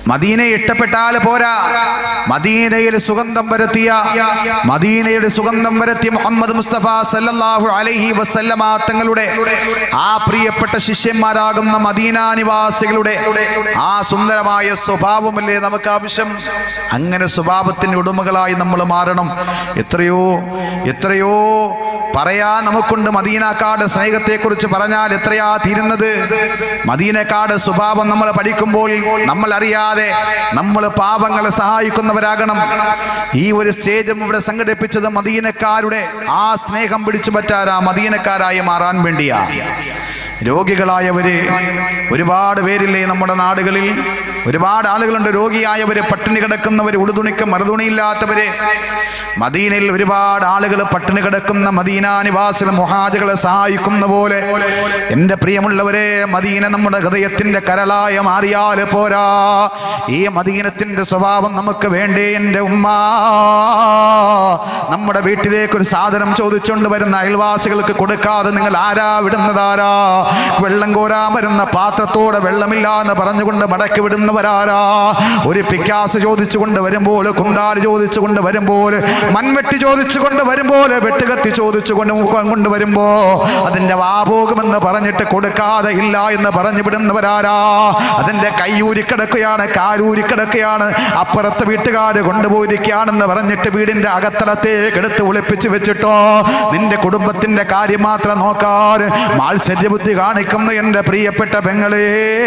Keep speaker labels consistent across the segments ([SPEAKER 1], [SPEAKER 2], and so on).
[SPEAKER 1] മദീനയെ ഇഷ്ടപ്പെട്ടാൽ പോരാ മദീനയിൽ സുഗന്ധം വരുത്തിയ മദീനയുടെ സുഗന്ധം വരുത്തിയ മുഹമ്മദ് മുസ്തഫ സല്ലല്ലാഹു അലൈഹി വസല്ലമ തങ്ങളുടെ ആ പ്രിയപ്പെട്ട ശിഷ്യന്മാരാകുന്ന മദീന നിവാസികളുടെ ആ സുന്ദരമായ സ്വഭാവമല്ലേ നമുക്ക് ആവശ്യം അങ്ങനെ സ്വഭാവത്തിന്റെ ഉടമകളായി നമ്മൾ മാറണം എത്രയോ എത്രയോ പറയാൻ നമുക്കുണ്ട് മദീനക്കാട് സ്നേഹത്തെക്കുറിച്ച് പറഞ്ഞാൽ എത്രയാ തീരുന്നത് മദീനക്കാട് സ്വഭാവം നമ്മൾ പഠിക്കുമ്പോൾ നമ്മൾ അറിയാതെ നമ്മൾ പാവങ്ങളെ സഹായിക്കുന്നവരാകണം ഈ ഒരു സ്റ്റേജും ഇവിടെ സംഘടിപ്പിച്ചത് മദീനക്കാരുടെ ആ സ്നേഹം പിടിച്ചു പറ്റാരാ മദീനക്കാരായി മാറാൻ വേണ്ടിയാ രോഗികളായവര് ഒരുപാട് പേരില്ലേ നമ്മുടെ നാടുകളിൽ ഒരുപാട് ആളുകളുണ്ട് രോഗിയായവര് പട്ടിണി കിടക്കുന്നവര് ഉടുതുണിക്ക് മറുതുണിയില്ലാത്തവര് മദീനയിൽ ഒരുപാട് ആളുകൾ പട്ടിണി കിടക്കുന്ന മദീന നിവാസികൾ മുഹാജകളെ സഹായിക്കുന്ന പോലെ എൻ്റെ പ്രിയമുള്ളവരെ മദീന നമ്മുടെ ഹൃദയത്തിന്റെ കരളായ മാറിയാൽ പോരാ ഈ മദീനത്തിന്റെ സ്വഭാവം നമുക്ക് വേണ്ടേ എൻ്റെ ഉമ്മ നമ്മുടെ വീട്ടിലേക്ക് ഒരു സാധനം ചോദിച്ചുകൊണ്ട് വരുന്ന അയൽവാസികൾക്ക് കൊടുക്കാതെ നിങ്ങൾ ആരാ വിടുന്നതാരാ വെള്ളം കോരാൻ വരുന്ന പാത്രത്തോടെ വെള്ളമില്ല എന്ന് പറഞ്ഞുകൊണ്ട് മടക്കി വിടുന്നവരാരാ ഒരു പിക്കാസ് ചോദിച്ചുകൊണ്ട് വരുമ്പോൾ കുന്താല് ചോദിച്ചുകൊണ്ട് വരുമ്പോൾ മൺവെട്ടി ചോദിച്ചുകൊണ്ട് വരുമ്പോൾ വെട്ടുകത്തി ചോദിച്ചുകൊണ്ട് കൊണ്ട് വരുമ്പോ അതിന്റെ വാപോകുമെന്ന് പറഞ്ഞിട്ട് കൊടുക്കാതെ ഇല്ല എന്ന് പറഞ്ഞു വിടുന്നവരാരാ അതിന്റെ കൈയൂരിക്കിടക്കുകയാണ് കാലൂരിക്കിടക്കുകയാണ് അപ്പുറത്തെ വീട്ടുകാർ കൊണ്ടുപോയിരിക്കുകയാണെന്ന് പറഞ്ഞിട്ട് വീടിന്റെ അകത്തളത്തേക്ക് എടുത്ത് ഒളിപ്പിച്ച് വെച്ചിട്ടോ നിന്റെ കുടുംബത്തിന്റെ കാര്യം മാത്രം നോക്കാൻ മാത്സര്യബുദ്ധി കാണിക്കുന്ന എൻ്റെ പ്രിയപ്പെട്ട പെങ്ങളെ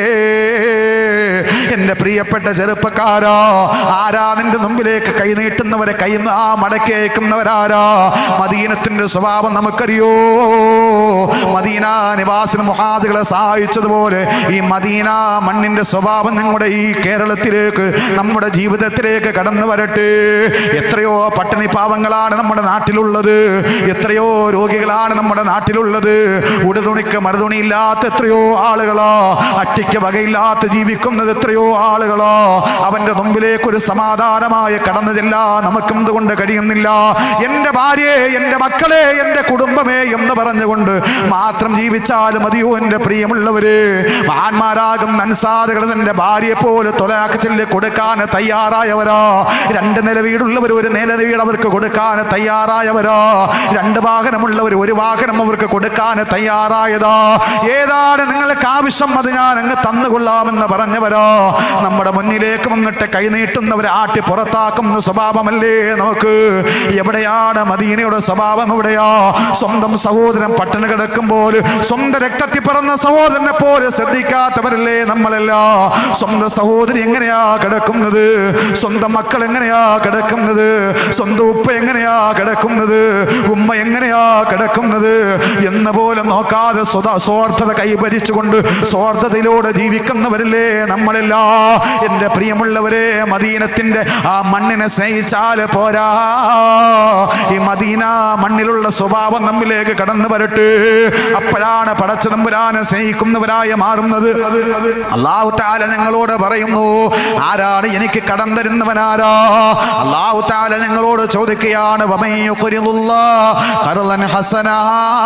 [SPEAKER 1] എൻ്റെ പ്രിയപ്പെട്ട ചെറുപ്പക്കാരാ ആരാ നിന്റെ മുമ്പിലേക്ക് കൈ നീട്ടുന്നവരെ കൈ ആ മടക്കി അയക്കുന്നവരാരാ മദീനത്തിന്റെ സ്വഭാവം നമുക്കറിയോ മദീന നിവാസിന് മുഹാദികളെ സഹായിച്ചതുപോലെ ഈ മദീന മണ്ണിന്റെ സ്വഭാവം നമ്മുടെ ഈ കേരളത്തിലേക്ക് നമ്മുടെ ജീവിതത്തിലേക്ക് കടന്നു വരട്ടെ എത്രയോ പട്ടിണി പാവങ്ങളാണ് നമ്മുടെ നാട്ടിലുള്ളത് എത്രയോ രോഗികളാണ് നമ്മുടെ നാട്ടിലുള്ളത് ഉടുതുണിക്ക് മറുതുണിയില്ലാത്ത എത്രയോ ആളുകളോ അട്ടിക്ക് വകയില്ലാത്ത ജീവിക്കുന്നത് എത്രയോ ആളുകളോ അവന്റെ മുമ്പിലേക്ക് ഒരു സമാധാനമായ കടന്നു ചെല്ലാൻ നമുക്കും കൊണ്ട് കഴിയുന്നില്ല എൻ്റെ ഭാര്യയെ എൻ്റെ മക്കളെ എൻ്റെ കുടുംബമേ എന്ന് പറഞ്ഞുകൊണ്ട് മാത്രം ജീവിച്ചാൽ മതിയോ എൻ്റെ പ്രിയമുള്ളവര് മഹാന്മാരാകും അൻസാറുകൾ എൻ്റെ ഭാര്യയെ പോലെ തൊലാക്കത്തിൽ കൊടുക്കാൻ തയ്യാറായവരോ രണ്ട് നില വീടുള്ളവർ ഒരു നില വീട് അവർക്ക് കൊടുക്കാൻ തയ്യാറായവരോ രണ്ട് വാഹനമുള്ളവർ ഒരു വാഹനം അവർക്ക് കൊടുക്കാൻ തയ്യാറായതോ ഏതാണ് നിങ്ങൾക്ക് ആവശ്യം അത് ഞാൻ അങ്ങ് തന്നുകൊള്ളാമെന്ന് പറഞ്ഞവരോ നമ്മുടെ മുന്നിലേക്ക് വന്നിട്ട് കൈനീട്ടുന്നവരെ ആട്ടി പുറത്താക്കുന്ന സ്വഭാവമല്ലേ നമുക്ക് എവിടെയാണ് മദീനയുടെ സ്വഭാവം എവിടെയാ സ്വന്തം സഹോദരൻ പട്ടിണി കിടക്കുമ്പോൾ സ്വന്തം രക്തത്തിൽ പിറന്ന സഹോദരനെ പോലെ ശ്രദ്ധിക്കാത്തവരല്ലേ നമ്മളെല്ലാം സ്വന്തം സഹോദരി എങ്ങനെയാ കിടക്കുന്നത് സ്വന്തം മക്കൾ എങ്ങനെയാ കിടക്കുന്നത് സ്വന്തം ഉപ്പ എങ്ങനെയാ കിടക്കുന്നത് ഉമ്മ എങ്ങനെയാ കിടക്കുന്നത് എന്ന പോലെ നോക്കാതെ സ്വത- സ്വാർത്ഥത കൈഭരിച്ചുകൊണ്ട് സ്വാർത്ഥതയിലൂടെ ജീവിക്കുന്നവരല്ലേ നമ്മളെല്ലാം എൻ്റെ പ്രിയമുള്ളവരെ മദീനത്തിന്റെ ആ മണ്ണിനെ സ്നേഹിച്ചാൽ പോരാ ഈ മദീന മണ്ണിലുള്ള സ്വഭാവം നമ്മിലേക്ക് കടന്നു വരട്ടെ അപ്പോഴാണ് പടച്ച നമ്പുരാനെ സ്നേഹിക്കുന്നവരായ മാറുന്നത് അള്ളാഹു താല ഞങ്ങളോട് പറയുന്നു ആരാണ് എനിക്ക് കടം തരുന്നവനാരാ അള്ളാഹു താല ഞങ്ങളോട് ചോദിക്കുകയാണ് വമയ്യുഖ്രിദുള്ള ഖർളൻ ഹസനാ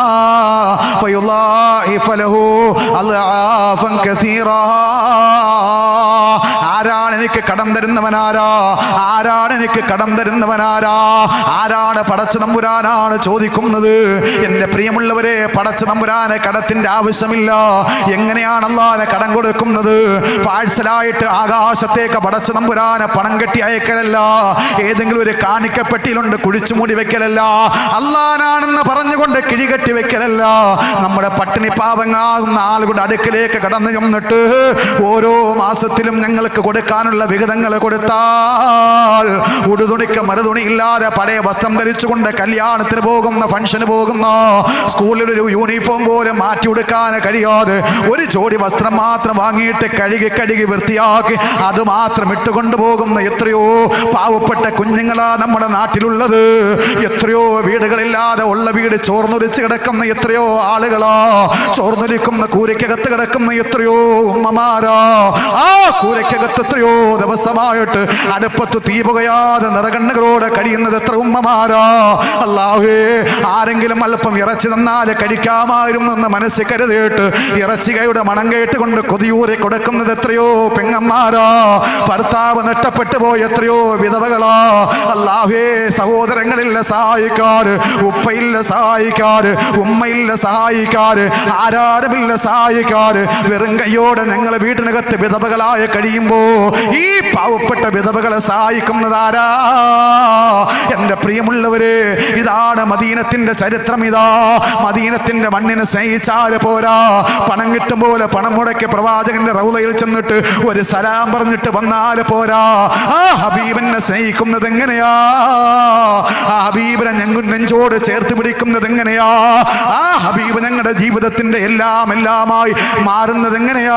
[SPEAKER 1] ഫയുളാഇഫ ലഹു അദ്ആഫൻ കസീറാ ആരാണ് എനിക്ക് കടം തരുന്നവനാരാ ആരാണ് എനിക്ക് കടം തരുന്നവനാരാ ആരാണ് പടച്ച നമ്പുരാനാണ് ചോദിക്കുന്നത് എൻ്റെ പ്രിയമുള്ളവരെ പടച്ച നമ്പുരാന് കടത്തിന്റെ ആവശ്യമില്ല എങ്ങനെയാണ് അള്ളാനെ കടം കൊടുക്കുന്നത് പാഴ്സലായിട്ട് ആകാശത്തേക്ക് പടച്ച നമ്പുരാനെ പണം കെട്ടി അയക്കലല്ല ഏതെങ്കിലും ഒരു കാണിക്കപ്പെട്ടിയിലുണ്ട് കുഴിച്ചു മൂടി വെക്കലല്ല അള്ളാനാണെന്ന് പറഞ്ഞുകൊണ്ട് കിഴികെട്ടി വെക്കലല്ല നമ്മുടെ പട്ടിണി പാവങ്ങാകുന്ന ആളുകളുടെ അടുക്കിലേക്ക് കടന്നു ചെന്നിട്ട് ഓരോ മാസത്തിലും ഞങ്ങൾക്ക് കൊടുക്കാനുള്ള വിഹിതങ്ങൾ കൊടുത്താൽ ഉടുതുണിക്ക് മറുതുണി ഇല്ലാതെ പഴയ വസ്ത്രം ധരിച്ചുകൊണ്ട് കല്യാണത്തിന് പോകുന്ന ഫംഗ്ഷന് പോകുന്ന സ്കൂളിൽ ഒരു യൂണിഫോം പോലും മാറ്റി കൊടുക്കാൻ കഴിയാതെ ഒരു ജോഡി വസ്ത്രം മാത്രം വാങ്ങിയിട്ട് കഴുകി കഴുകി വൃത്തിയാക്കി അത് മാത്രം ഇട്ടുകൊണ്ട് പോകുന്ന എത്രയോ പാവപ്പെട്ട കുഞ്ഞുങ്ങളാ നമ്മുടെ നാട്ടിലുള്ളത് എത്രയോ വീടുകളില്ലാതെ ഉള്ള വീട് ചോർന്നൊലിച്ച് കിടക്കുന്ന എത്രയോ ആളുകളാ ചോർന്നൊലിക്കുന്ന കൂരയ്ക്കകത്ത് കിടക്കുന്ന എത്രയോ ഉമ്മമാരാ ആ കൂരയ്ക്കകത്ത് എത്രയോ ദിവസമായിട്ട് അടുപ്പത്ത് തീ പുകയാതെ നിറകണ്ണുകളോടെ കഴിയുന്നത് എത്ര ഉമ്മമാരാ അല്ലാഹേ ആരെങ്കിലും അല്പം ഇറച്ചി തന്നാൽ കഴിക്കാമായിരുന്നു എന്ന് മനസ്സിൽ കരുതിയിട്ട് ഇറച്ചികയുടെ മണം കേട്ടുകൊണ്ട് കൊതിയൂറി കൊടുക്കുന്നത് എത്രയോ പെങ്ങന്മാരാ ഭർത്താവ് നഷ്ടപ്പെട്ടു പോയ എത്രയോ വിധവകളാ അല്ലാഹേ സഹോദരങ്ങളില്ല സഹായിക്കാറ് ഉപ്പയില്ല സഹായിക്കാറ് ഉമ്മയില്ല സഹായിക്കാറ് ആരാരുമില്ല സഹായിക്കാറ് വെറും കൈയോടെ ഞങ്ങൾ വീട്ടിനകത്ത് വിധവകളായി കഴിയുമ്പോ ഈ പാവപ്പെട്ട വിധവകളെ സഹായിക്കുന്നതാരാ എന്റെ പ്രിയമുള്ളവര് ഇതാണ് മദീനത്തിന്റെ ചരിത്രം ഇതാ മദീനത്തിന്റെ മണ്ണിനെ സ്നേഹിച്ചാല് പോരാ പണം കിട്ടും പോലെ പണം മുടക്കി പ്രവാചകന്റെ റൗലയിൽ ചെന്നിട്ട് ഒരു സലാം പറഞ്ഞിട്ട് വന്നാല് പോരാ ആ ഹബീബിനെ സ്നേഹിക്കുന്നത് എങ്ങനെയാ ആ ഹബീബിനെ ഞങ്ങൾ നെഞ്ചോട് ചേർത്ത് പിടിക്കുന്നത് എങ്ങനെയാ ആ ഹബീബ് ഞങ്ങളുടെ ജീവിതത്തിന്റെ എല്ലാം എല്ലാമായി മാറുന്നത് എങ്ങനെയാ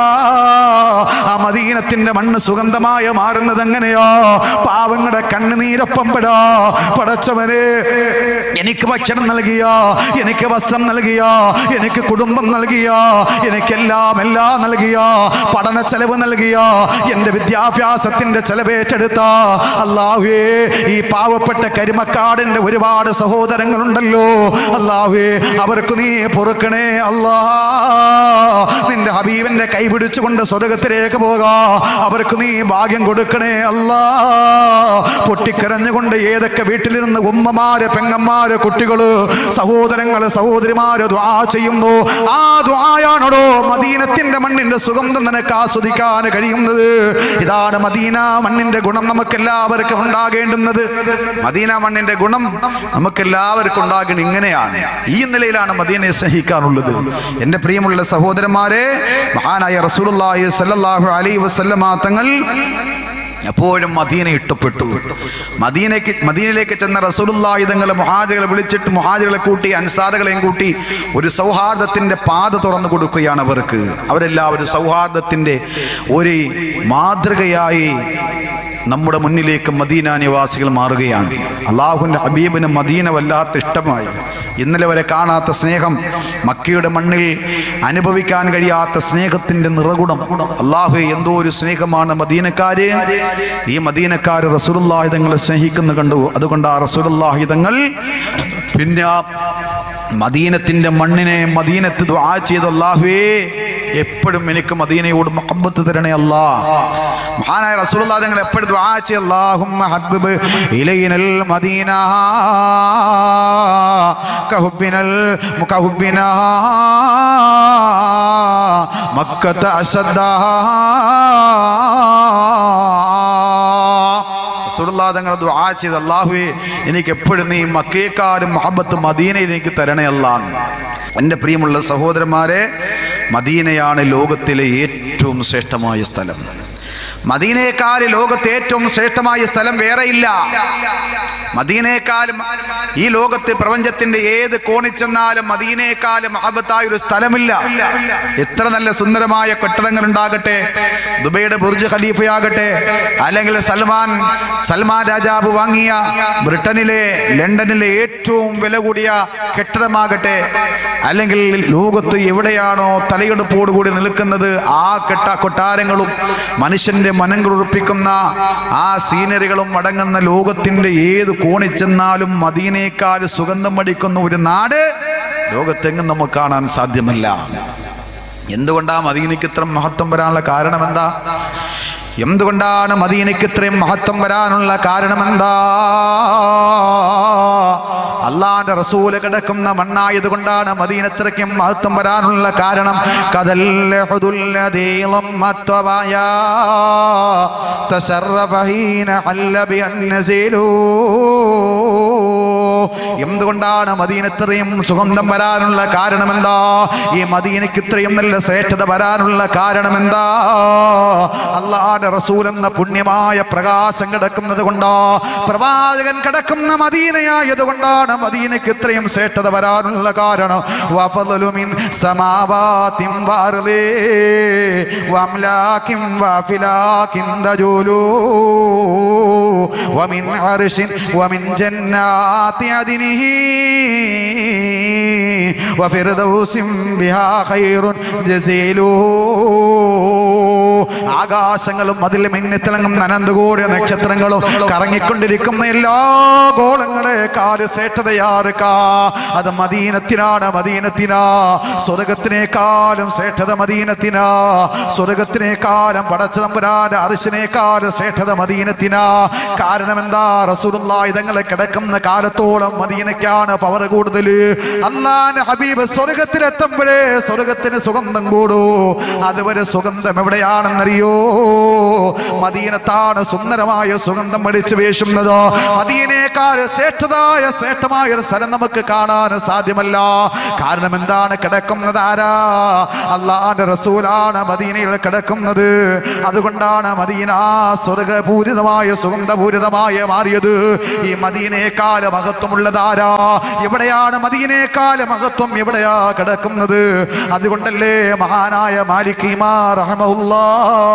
[SPEAKER 1] ആ മദീനത്തിന്റെ മണ്ണ് സുഗന്ധമായ മാറുന്നത് എങ്ങനെയാ പാവങ്ങളുടെ കണ്ണുനീരൊപ്പം പെടാ പടച്ചവനെ എനിക്ക് ഭക്ഷണം നൽകിയ എനിക്ക് വസ്ത്രം നൽകിയ എനിക്ക് കുടുംബം നൽകിയ എനിക്കെല്ലാം എല്ലാം നൽകിയ പഠന ചെലവ് നൽകിയ എന്റെ വിദ്യാഭ്യാസത്തിന്റെ ചെലവേറ്റെടുത്ത അള്ളാഹുവേ ഈ പാവപ്പെട്ട കരിമക്കാടിന്റെ ഒരുപാട് സഹോദരങ്ങളുണ്ടല്ലോ അള്ളാഹുവേ അവർക്ക് നീ പൊറുക്കണേ അല്ലാ നിന്റെ ഹബീബിന്റെ കൈ പിടിച്ചുകൊണ്ട് സ്വർഗത്തിലേക്ക് പോകാ അവർക്ക് നീ ഭാഗ്യം കൊടുക്കണേ അല്ലാ പൊട്ടിക്കരഞ്ഞുകൊണ്ട് ഏതൊക്കെ വീട്ടിലിരുന്ന് ഉമ്മമാര് പെങ്ങന്മാര് കുട്ടികള് സഹോദരങ്ങള് സഹോദരിമാര് ദ്വാ ചെയ്യുന്നു ആ ദ്വായാണോ മദീനത്തിന്റെ മണ്ണിന്റെ സുഗന്ധം നിനക്ക് ആസ്വദിക്കാൻ കഴിയുന്നത് ഇതാണ് മദീന മണ്ണിന്റെ ഗുണം നമുക്ക് എല്ലാവർക്കും ഉണ്ടാകേണ്ടുന്നത് മദീന മണ്ണിന്റെ ഗുണം നമുക്ക് എല്ലാവർക്കും ഉണ്ടാകണം ഇങ്ങനെയാണ് ഈ നിലയിലാണ് മദീനയെ സ്നേഹിക്കാനുള്ളത് എൻ്റെ പ്രിയമുള്ള സഹോദരന്മാരെ മഹാനായ റസൂലുള്ളാഹി സ്വല്ലല്ലാഹു അലൈഹി വസല്ലമ തങ്ങൾ എപ്പോഴും മദീന ഇഷ്ടപ്പെട്ടു മദീനയ്ക്ക് മദീനയിലേക്ക് ചെന്ന റസൂലുള്ളാഹി തങ്ങൾ മുഹാജികളെ വിളിച്ചിട്ട് മുഹാജികളെ കൂട്ടി അൻസാറുകളെയും കൂട്ടി ഒരു സൗഹാർദ്ദത്തിന്റെ പാത തുറന്നു കൊടുക്കുകയാണ് അവർക്ക് അവരെല്ലാവരും സൗഹാർദ്ദത്തിന്റെ ഒരു മാതൃകയായി നമ്മുടെ മുന്നിലേക്ക് മദീന നിവാസികൾ മാറുകയാണ് അള്ളാഹുവിൻ്റെ ഹബീബിന് മദീന വല്ലാത്ത ഇഷ്ടമായി ഇന്നലെ വരെ കാണാത്ത സ്നേഹം മക്കയുടെ മണ്ണിൽ അനുഭവിക്കാൻ കഴിയാത്ത സ്നേഹത്തിന്റെ നിറകുടം അള്ളാഹു എന്തോ ഒരു സ്നേഹമാണ് മദീനക്കാര് ഈ മദീനക്കാര് റസൂലുള്ളാഹിതങ്ങളെ സ്നേഹിക്കുന്ന കണ്ടു അതുകൊണ്ട് ആ റസൂലുള്ളാഹിതങ്ങൾ പിന്നെ ആ മദീനത്തിന്റെ മണ്ണിനെ മദീനത്ത് ദുആ ചെയ്ത അല്ലാഹുവേ എപ്പോഴും എനിക്ക് മദീനയോട് മഹബത്ത് തരണേ അല്ലാ മഹാനായ റസൂലുള്ളാഹി തങ്ങൾ എപ്പോഴും ദുആ ചെയ്യ അല്ലാഹുമ്മ ഹബ്ബിബ് ഇലൈനൽ മദീന കഹുബിനൽ കഹുബിന മക്കത്ത അസദ്ദാ റസൂലുള്ളാഹി തങ്ങൾ ദുആ ചെയ്ത് അല്ലാഹുവേ എനിക്ക് എപ്പോഴും നീ മക്കയേക്കാളും മഹബത്ത് മദീനയിൽ എനിക്ക് തരണേ അല്ലാന്ന് എൻ്റെ പ്രിയമുള്ള സഹോദരന്മാരെ മദീനയാണ് ലോകത്തിലെ ഏറ്റവും ശ്രേഷ്ഠമായ സ്ഥലം മദീനയെക്കാൾ ലോകത്തെ ഏറ്റവും ശ്രേഷ്ഠമായ സ്ഥലം വേറെയില്ല മദീനയെക്കാളും ഈ ലോകത്ത് പ്രപഞ്ചത്തിന്റെ ഏത് കോണിൽ ചെന്നാലും മദീനയെക്കാളും മഹബത്തായ ഒരു സ്ഥലമില്ല എത്ര നല്ല സുന്ദരമായ കെട്ടിടങ്ങൾ ഉണ്ടാകട്ടെ ദുബൈയുടെ ബുർജ് ഖലീഫയാകട്ടെ അല്ലെങ്കിൽ സൽമാൻ സൽമാൻ രാജാവ് വാങ്ങിയ ബ്രിട്ടനിലെ ലണ്ടനിലെ ഏറ്റവും വില കൂടിയ കെട്ടിടമാകട്ടെ അല്ലെങ്കിൽ ലോകത്ത് എവിടെയാണോ തലയെടുപ്പോടുകൂടി നിൽക്കുന്നത് ആ കെട്ട കൊട്ടാരങ്ങളും മനുഷ്യന്റെ മനം കുളിർപ്പിക്കുന്ന ആ സീനറികളും അടങ്ങുന്ന ലോകത്തിന്റെ ഏത് കോണിൽ ചെന്നാലും മദീനേക്കാൾ സുഗന്ധം അടിക്കുന്ന ഒരു നാട് ലോകത്തെങ്ങും നമുക്ക് കാണാൻ സാധ്യമല്ല എന്തുകൊണ്ടാ മദീനയ്ക്ക് ഇത്ര മഹത്വം വരാനുള്ള കാരണം എന്താ എന്തുകൊണ്ടാണ് മദീനയ്ക്ക് ഇത്രയും മഹത്വം വരാനുള്ള കാരണം എന്താ അള്ളാന്റെ റസൂല് കിടക്കുന്ന മണ്ണായത് കൊണ്ടാണ് മദീനത്തിറക്കും മഹത്വം വരാനുള്ള കാരണം കതല്ലഹുദുല്ലദീളം മത്വമായ തശറഫഹീന ഹല്ല ബിഅന്നസിലൂ എന്തുകൊണ്ടാണ് മദീനത്രയും സുഗന്ധം വരാനുള്ള കാരണം എന്താ ഈ മദീനയ്ക്ക് ഇത്രയും നല്ല ശ്രേഷ്ഠത വരാനുള്ള കാരണം എന്താ അള്ളാന്റെ റസൂൽ എന്ന പുണ്യമായ പ്രകാശം കിടക്കുന്നത് കൊണ്ടാ പ്രവാചകൻ കിടക്കുന്ന മദീനയായത് കൊണ്ടാണ് മദീനയ്ക്ക് ഇത്രയും ശ്രേഷ്ഠത വരാനുള്ള കാരണം വഫദലുമിൻ സമാവാതിം വാർലേ വംലാകിം വഫിലാകിൻ ദജുലൂ ومن عرش ومن جنات عدنه وفردوس بها خير جزيل ആകാശങ്ങളും അതിൽ മിന്നിത്തിളങ്ങും അനന്തകോടി നക്ഷത്രങ്ങളും കറങ്ങിക്കൊണ്ടിരിക്കുന്ന എല്ലാ ഗോളങ്ങളെ കാല് ശ്രേഷ്ഠതയാർക്കാ അത് മദീനത്തിനാണ് മദീനത്തിനാ സ്വർഗത്തിനേക്കാളും ശ്രേഷ്ഠത മദീനത്തിനാ സ്വർഗത്തിനേക്കാളും പടച്ച തമ്പുരാന്റെ അറിശിനേക്കാളും ശ്രേഷ്ഠത മദീനത്തിനാ കാരണം എന്താ റസൂലുള്ള ഇതങ്ങളെ കിടക്കുന്ന കാലത്തോളം മദീനയ്ക്കാണ് പവർ കൂടുതൽ അള്ളാന്റെ ഹബീബ് സ്വർഗത്തിലെത്തുമ്പോഴേ സ്വർഗത്തിന് സുഗന്ധം കൂടൂ അതുവരെ സുഗന്ധം എവിടെയാണെന്നറിയോ മദീനത്താണ് സുന്ദരമായ സുഗന്ധം അടിച്ചു വീശുന്നത് മദീനേക്കാൾ ശ്രേഷ്ഠതായ ശ്രേഷ്ഠമായ ഒരു സ്ഥലം നമുക്ക് കാണാൻ സാധ്യമല്ല കാരണം എന്താണ് കിടക്കുന്നത് ആരാ അള്ളാന്റെ റസൂലാണ് മദീനയിൽ കിടക്കുന്നത് അതുകൊണ്ടാണ് മദീന സ്വർഗപൂരിതമായ സുഗന്ധപൂരിതമായ മാറിയത് ഈ മദീനേക്കാൾ മഹത്വമുള്ളതാരാ എവിടെയാണ് മദീനേക്കാൾ മഹത്വം എവിടെയാ കിടക്കുന്നത് അതുകൊണ്ടല്ലേ മഹാനായ മാലിക്കിമാ റഹ്മഉല്ലാ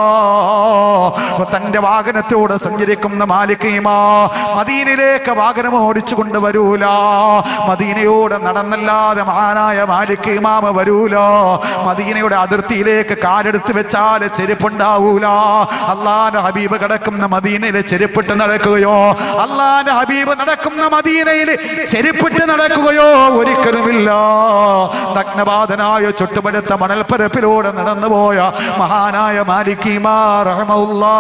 [SPEAKER 1] തന്റെ വാഹനത്തോട് സഞ്ചരിക്കുന്ന മാലിക്കിമാ മദീനയിലേക്ക് വാഹനം ഓടിച്ചു കൊണ്ടുവരൂല മദീനയോട് നടന്നല്ലാതെ മഹാനായ മാലിക് ഇമാമ വരൂല മദീനയുടെ അതിർത്തിയിലേക്ക് കാലെടുത്ത് വെച്ചാൽ ചെരുപ്പുണ്ടാവൂല അള്ളാന്റെ ഹബീബ് കിടക്കുന്ന മദീനയിൽ ചെരുപ്പിട്ട് നടക്കുകയോ അള്ളാന്റെ ഹബീബ് നടക്കുന്ന മദീനയിൽ ചെരുപ്പിട്ട് നടക്കുകയോ ഒരിക്കലുമില്ല നഗ്നപാതനായ ചുട്ടുപടുത്ത മണൽപ്പരപ്പിലൂടെ നടന്നുപോയ മഹാനായ മാലിക്കിമാ റഹ്മഉല്ലാ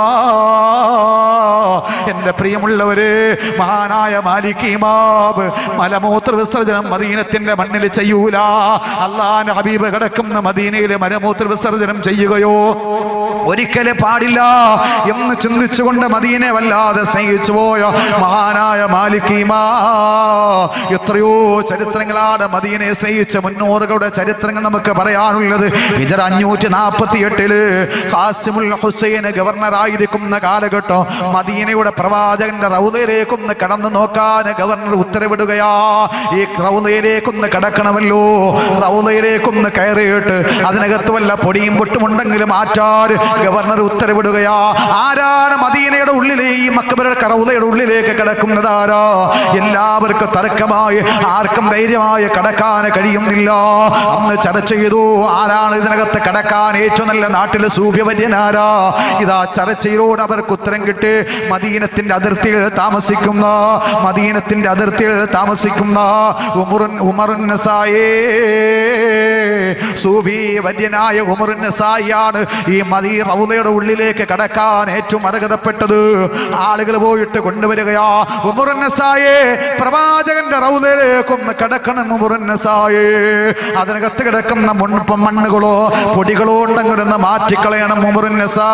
[SPEAKER 1] എന്റെ പ്രിയമുള്ളവര് മഹാനായ മാലിക്കിമാബ് മലമൂത്ര വിസർജനം മദീനത്തിന്റെ മണ്ണിൽ ചെയ്യൂല അള്ളാന്റെ ഹബീബ് കിടക്കുന്ന മദീനയിൽ മലമൂത്ര വിസർജനം ചെയ്യുകയോ ഒരിക്കലും പാടില്ല എന്ന് ചിന്തിച്ചുകൊണ്ട് മദീനെ വല്ലാതെ സ്നേഹിച്ചു പോയ മഹാനായ മാലിക്കിമാ എത്രയോ ചരിത്രങ്ങളാണ് മദീനയെ സ്നേഹിച്ച മുന്നോറുകളുടെ ചരിത്രങ്ങൾ നമുക്ക് പറയാനുള്ളത് ഹിജറ അഞ്ഞൂറ്റി നാൽപ്പത്തി എട്ടില് ഖാസിമുൽ ഹുസൈൻ ഗവർണറായിരിക്കുന്ന കാലഘട്ടം മദീനയുടെ പ്രവാചകന്റെ റൗദയിലേക്കൊന്ന് കടന്നു നോക്കാൻ ഗവർണർ ഉത്തരവിടുകയാ ഈ റൗദയിലേക്കൊന്ന് കടക്കണമല്ലോ റൗദയിലേക്കൊന്ന് കയറിയിട്ട് അതിനകത്ത് വല്ല പൊടിയും പൊട്ടുമുണ്ടെങ്കിലും മാറ്റാൻ ഗവർണർ ഉത്തരവിടുകയാ ആരാണ് മദീനയുടെ ഉള്ളിലെ ഈ മക്കബരുടെ റൗദയുടെ ഉള്ളിലേക്ക് കിടക്കുന്നത് ആരാ എല്ലാവർക്കും തർക്കമായി ആർക്കും ധൈര്യമായി കടക്കാൻ കഴിയുന്നില്ല അന്ന് ചർച്ച ചെയ്തു ആരാണ് ഇതിനകത്ത് കടക്കാൻ ഏറ്റവും നല്ല നാട്ടിലെ സൂര്യവര്യനാരാ ഇതാ ചർച്ചയിലൂടെ അവർക്ക് ഉത്തരം കിട്ടി മദീനത്തിന്റെ അതിർത്തിയിൽ താമസിക്കുന്ന മദീനത്തിന്റെ അതിർത്തിയിൽ താമസിക്കുന്ന ഉമറുൻ ഉമറുൻ നസായേ സൂഫി വര്യനായ ഉമറുൻ നസായിയാണ് ഈ മദീ റൗദയുടെ ഉള്ളിലേക്ക് കടക്കാൻ ഏറ്റവും അർഹതപ്പെട്ടത് ആളുകൾ പോയിട്ട് കൊണ്ടുവരികയാ ഉമറുൻ നസായേ പ്രവാചകന്റെ റൗദയിലേക്കൊന്ന് കിടക്കണം ഉമറുൻ നസായേ അതിനകത്ത് കിടക്കുന്ന മുൻപം മണ്ണുകളോ പൊടികളോ ഉണ്ടെങ്കിലൊന്ന് മാറ്റിക്കളയണം ഉമറുൻ നസാ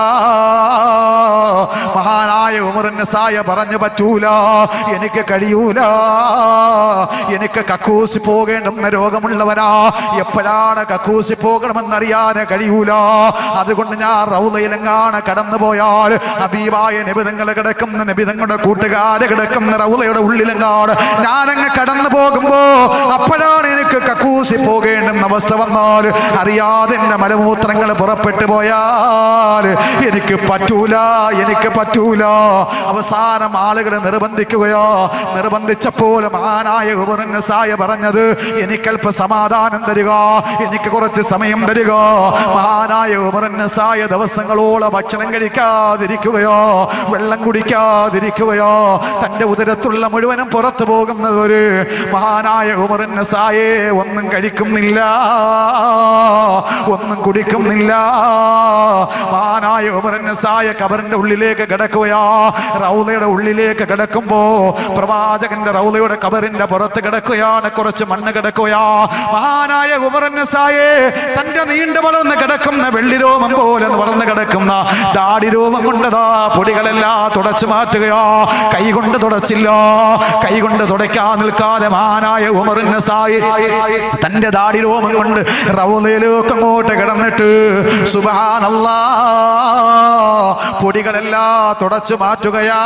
[SPEAKER 1] മഹാനായ ഉമറുൻ നസായ പറഞ്ഞു പറ്റൂല എനിക്ക് കഴിയൂല എനിക്ക് കക്കൂസി പോകേണ്ടുന്ന രോഗമുള്ളവനാ എപ്പോഴാണ് കക്കൂസി പോകണമെന്നറിയാൻ കഴിയൂല അതുകൊണ്ട് ഞാൻ റൗലയിലെങ്ങാണ് കടന്നു പോയാൽ ഹബീബായ നിബിതങ്ങൾ കിടക്കുന്ന നിബിതങ്ങളുടെ കൂട്ടുകാര് കിടക്കുന്ന റൗലയുടെ ഉള്ളിലെങ്ങാണ് ഞാനങ്ങ് കടന്നു പോകുമ്പോ അപ്പോഴാണ് എനിക്ക് കക്കൂസി പോകേണ്ടുന്ന അവസ്ഥ വന്നാൽ അറിയാതെ എന്റെ മലമൂത്രങ്ങൾ പുറപ്പെട്ടു പോയാൽ എനിക്ക് പറ്റൂല എനിക്ക് പറ്റൂല അവസാനം ആളുകൾ നിർബന്ധിക്കുകയോ നിർബന്ധിച്ചപ്പോൾ മഹാനായ ഉപനസായ പറഞ്ഞത് എനിക്കല്പ സമാധാനം തരിക എനിക്ക് കുറച്ച് സമയം തരിക മഹാനായ ഉപനസായ ദിവസങ്ങളോളം ഭക്ഷണം കഴിക്കാതിരിക്കുകയോ വെള്ളം കുടിക്കാതിരിക്കുകയോ തന്റെ ഉദരത്തുള്ള മുഴുവനും പുറത്തു പോകുന്നത് ഒരു മഹാനായ ഉമറിനസായെ ഒന്നും കഴിക്കുന്നില്ല ഒന്നും കുടിക്കുന്നില്ല മഹാനായ ഉമറിനസായ കബറിന്റെ ഉള്ളിലേക്ക് കിടക്കുകയാ റൗലയുടെ ഉള്ളിലേക്ക് കിടക്കുമ്പോ പ്രവാചകന്റെ റൗലയുടെ കബറിന്റെ പുറത്ത് കിടക്കുകയാണ് കുറച്ച് മണ്ണ് കിടക്കുകയാ മഹാനായ ഉമറിനസായെ തന്റെ നീണ്ടു വളർന്ന് കിടക്കുന്ന വെള്ളിരോമം പോലെ വളർന്ന് കിടക്കുന്ന ദാടി രൂപം കൊണ്ടതാ പൊടികളെല്ലാം തുടച്ചു മാറ്റുകയോ കൈ കൊണ്ട് തുടച്ചില്ല കൈ കൊണ്ട് തുടയ്ക്കാൻ നിൽക്കാതെ മഹാനായ ഉമറിനസായി തന്റെ ദാടി രോമം കൊണ്ട് റൗലയിലേക്ക് അങ്ങോട്ട് കിടന്നിട്ട് സുബാനല്ലാ പൊടികളെല്ലാം തുടച്ചു മാറ്റുകയാ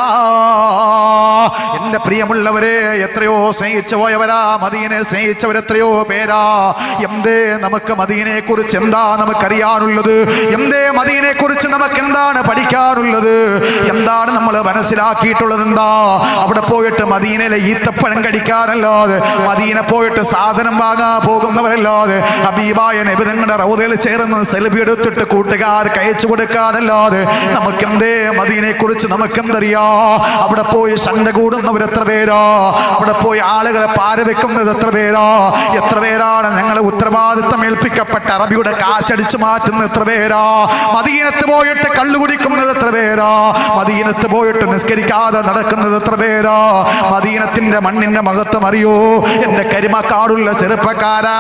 [SPEAKER 1] എന്റെ പ്രിയമുള്ളവരെ എത്രയോ സ്നേഹിച്ചു പോയവരാ മദീനെ സ്നേഹിച്ചവർ എത്രയോ പേരാ എന്തേ നമുക്ക് മദീനെ കുറിച്ച് എന്താ നമുക്കറിയാനുള്ളത് എന്തേ മദീനെ കുറിച്ച് നമുക്ക് എന്താണ് പഠിക്കാനുള്ളത് എന്താണ് നമ്മൾ നമ്മൾ മനസ്സിലാക്കിയിട്ടുള്ളത് എന്താ അവിടെ പോയിട്ട് മദീനയിലെ ഈത്തപ്പഴം കഴിക്കാനല്ലാതെ മദീന പോയിട്ട് സാധനം വാങ്ങാൻ പോകുന്നവരല്ലാതെ ഹബീബായ നബിതങ്ങളുടെ റൗദയിൽ ചേർന്ന് സെൽഫി എടുത്തിട്ട് കൂട്ടുകാർക്ക് അയച്ചു കൊടുക്കാനല്ലാതെ നമുക്കെന്തേ മദീനെ കുറിച്ച് നമുക്കെന്തറിയാ അവിടെ പോയി ശണ്ട കൂടുന്നവർ എത്ര പേരാ അവിടെ പോയി ആളുകളെ പാര വെക്കുന്നത് എത്ര പേരാ എത്ര പേരാണ് ഞങ്ങളെ ഉത്തരവാദിത്തം ഏൽപ്പിക്കപ്പെട്ട അറബിയുടെ കാശടിച്ചു മാറ്റുന്നത് എത്ര പേരാ മദീനത്ത് പോയിട്ട് കള്ളു കുടിക്കുന്നത് എത്ര പേരാ മദീനത്ത് പോയിട്ട് നിസ്കരിക്കാതെ നടക്കുന്നത് എത്ര പേരാ മദീനത്തിന്റെ മണ്ണിന്റെ മഹത്വം അറിയോ എന്റെ കരിമക്കാടുള്ള ചെറുപ്പക്കാരാ